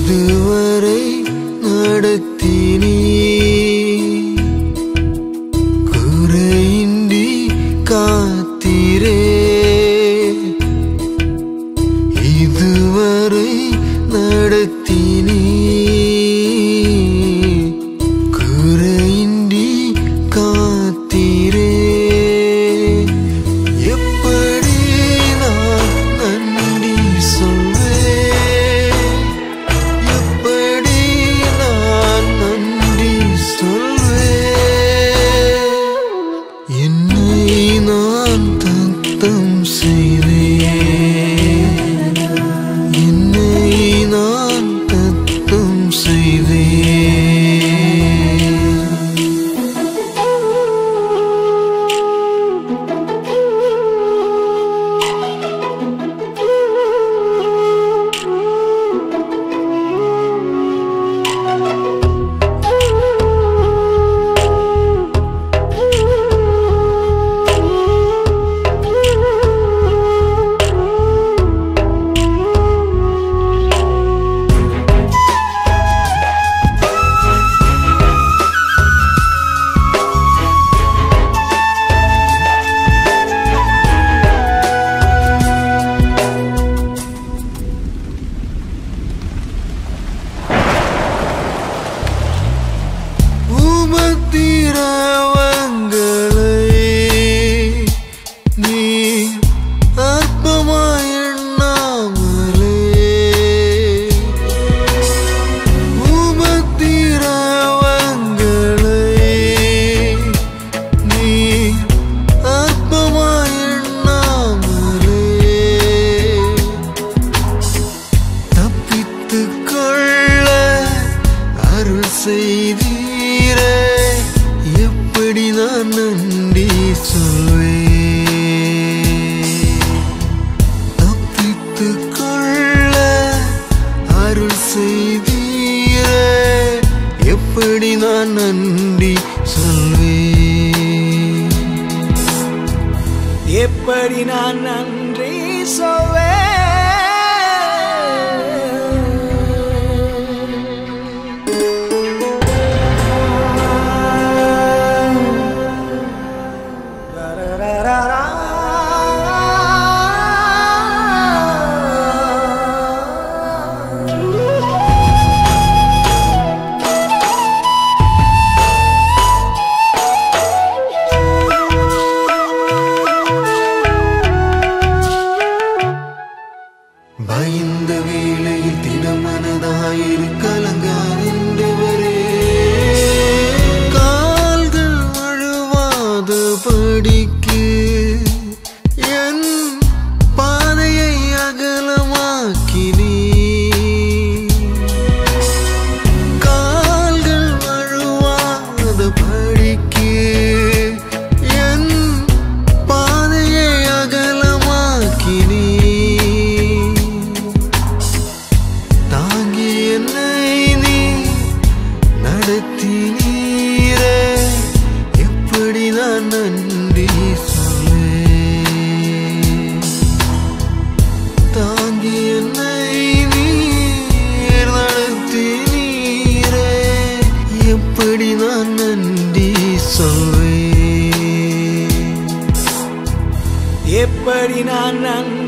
இதுவரை நடத்தினீ குறையின்றி காத்தீரே இதுவரை நடத்தினீ குறையின்றி காத்தீரே எப்படி நான் நன்றி சொல்வேன் எப்படி நான் நன்றி சொல்வேன் என்னை நான் தத்தம் செய்தேன் என்னை நான் தத்தம் செய்தேன் உமத்திரவங்களை நீ அற்பமாய் எண்ணாமலே உமத்திரவங்களை நீ அற்பமாய் எண்ணாமலே தப்பித்துக் கொள்ள அருள் செய்தீரே எப்படி நான் நன்றி சொல்வேன் தப்பித்துக் கொள்ள அருள் செய்தீரே எப்படி நான் நன்றி சொல்வேன் எப்படி நான் நன்றி சொல்வேன் பயந்த வேளையில் தினமனதாயிரு கலங்காதவரே கால்கள் வழுவாத படிக்கு என் பாதையை அகலமாக்கினீ கால்கள் வழுவாத படிக்கு என் பாதையை அகலமாக்கினீ தாங்கி என்னை நீ நடத்தினீரே எப்படி நான் நன்றி சொல்வேன் தாங்கி என்னை நீர் நடத்தினீரே எப்படி நான் நன்றி சொல்வேன் எப்படி நான் நன்றி